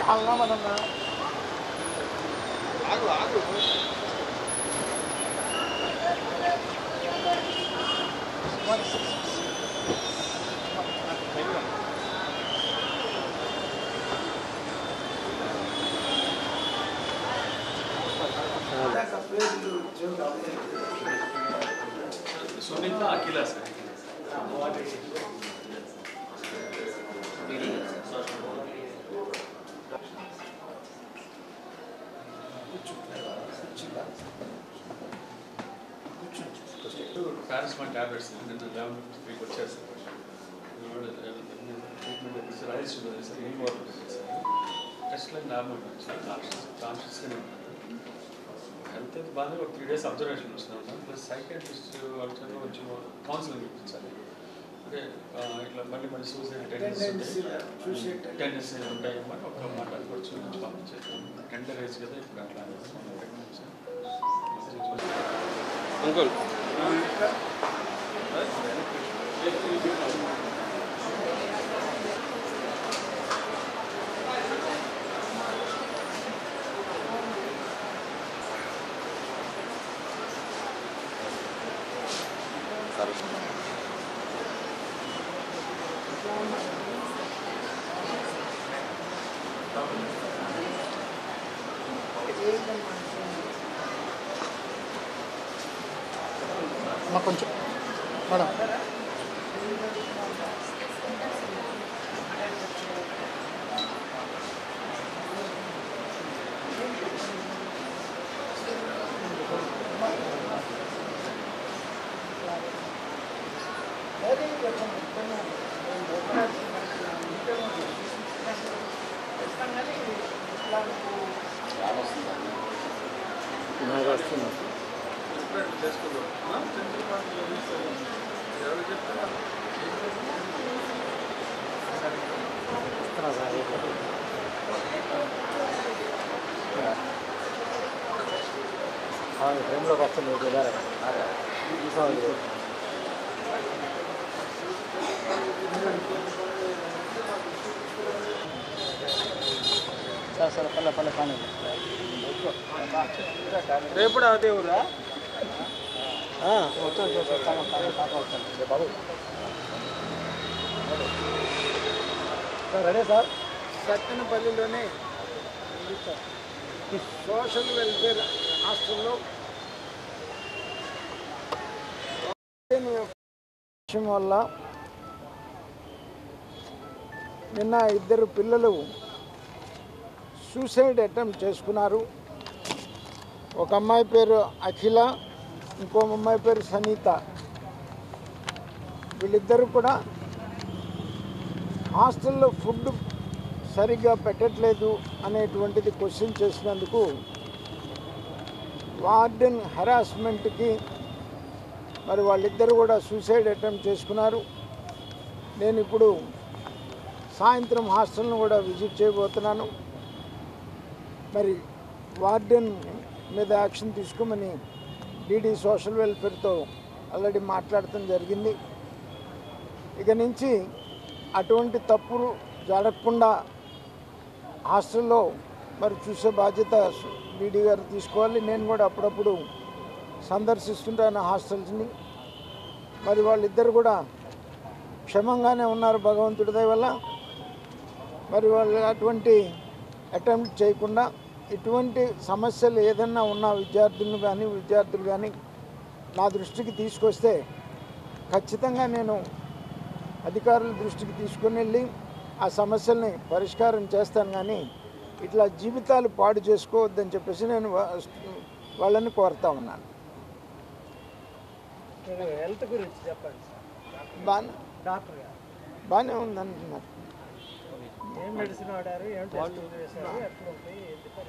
అల్లా మనన్నా Sunitha Akhila sir paracetamol tablets నిన్న eleven త్రీకి వచ్చారు సార్ ట్రీట్మెంట్ అయితే సార్ ఐస్ ఉన్నది సార్ ఏం వాటర్ సార్ టెస్ట్లో నార్మల్ సార్ కాన్షియస్ కాన్షియస్గానే ఉన్నాను హెల్త్ అయితే బాగానే ఒక త్రీ డేస్ అబ్జర్వేషన్ వస్తున్నాను ప్లస్ సైకాట్రిస్ట్ వాళ్ళతో కొంచెం కౌన్సిలింగ్ ఇప్పించాలి అంటే ఆ, ఇట్లా మళ్ళీ మళ్ళీ సూసైడ్ టెండెన్సీ ఉంటాయేమో ఒక మాట కూడా చూపించి పంపించేస్తాను టెండర్ ఏజ్ కదా ఇప్పుడు అట్లా అంకుల్ మా కొంచెం మేడం నాకు వస్తుంది ఫ్రేమ్లోకి వస్తుంది సార్ సార్ పల్లె పల్లె కానీ రేపు అదే ఊరా వచ్చాను వచ్చాను బాబు సార్ రెడీ సార్ సత్తెనపల్లిలోనే సోషల్ వెల్ఫేర్ హాస్టల్లో విషయం వల్ల నిన్న ఇద్దరు పిల్లలు సూసైడ్ అటెంప్ట్ చేసుకున్నారు ఒక అమ్మాయి పేరు అఖిల ఇంకో అమ్మాయి పేరు సనీత వీళ్ళిద్దరూ కూడా హాస్టల్లో ఫుడ్ సరిగ్గా పెట్టట్లేదు అనేటువంటిది క్వశ్చన్ చేసినందుకు వార్డెన్ హెరాస్మెంట్కి మరి వాళ్ళిద్దరు కూడా సూసైడ్ అటెంప్ట్ చేసుకున్నారు నేను ఇప్పుడు సాయంత్రం హాస్టల్ను కూడా విజిట్ చేయబోతున్నాను మరి వార్డెన్ మీద యాక్షన్ తీసుకోమని డీడీ సోషల్ వెల్ఫేర్తో ఆల్రెడీ మాట్లాడటం జరిగింది ఇక నుంచి అటువంటి తప్పులు జరగకుండా హాస్టల్లో మరి చూసే బాధ్యత డీడీ గారు తీసుకోవాలి నేను కూడా అప్పుడప్పుడు సందర్శిస్తుంటాను హాస్టల్స్ని మరి వాళ్ళిద్దరు కూడా క్షమంగానే ఉన్నారు భగవంతుడి దయ వల్ల మరి వాళ్ళు అటువంటి అటెంప్ట్ చేయకుండా ఇటువంటి సమస్యలు ఏదన్నా ఉన్న విద్యార్థులను కానీ విద్యార్థులు కానీ నా దృష్టికి తీసుకొస్తే ఖచ్చితంగా నేను అధికారుల దృష్టికి తీసుకుని వెళ్ళి ఆ సమస్యల్ని పరిష్కారం చేస్తాను కానీ ఇట్లా జీవితాలు పాడు చేసుకోవద్దని చెప్పేసి నేను వా- వాళ్ళని కోరుతా ఉన్నాను హెల్త్ గురించి చెప్పండి సార్ బాగా డాక్టర్ గారు బాగానే ఉందంటున్నారు ఏం మెడిసిన్ వాడారు ఏం టెస్ట్ చేశారు ఎట్లా ఉంటాయి ఏంటి